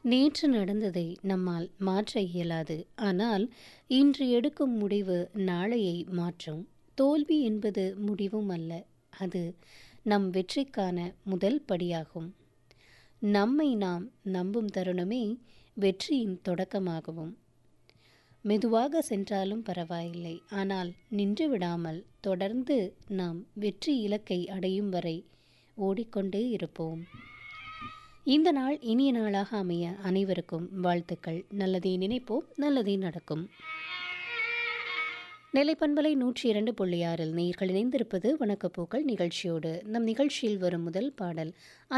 நேற்று நடந்ததை நம்மால் மாற்ற இயலாது ஆனால் இன்று எடுக்கும் முடிவு நாளையை மாற்றும் தோல்வி என்பது முடிவும் அல்ல அது நம் வெற்றிக்கான முதல் படியாகும் நம்மை நாம் நம்பும் தருணமே வெற்றியின் தொடக்கமாகவும் மெதுவாக சென்றாலும் பரவாயில்லை ஆனால் நின்று விடாமல் தொடர்ந்து நாம் வெற்றி இலக்கை அடையும் வரை ஓடிக்கொண்டே இருப்போம் இந்த நாள் இனிய நாளாக அமைய அனைவருக்கும் வாழ்த்துக்கள் நல்லதே நினைப்போம் நல்லதே நடக்கும் நிலைப்பண்பலை நூற்றி இரண்டு புள்ளி ஆறில் நேர்கள் இணைந்திருப்பது வணக்கப்பூக்கள் நிகழ்ச்சியோடு நம் நிகழ்ச்சியில் வரும் முதல் பாடல்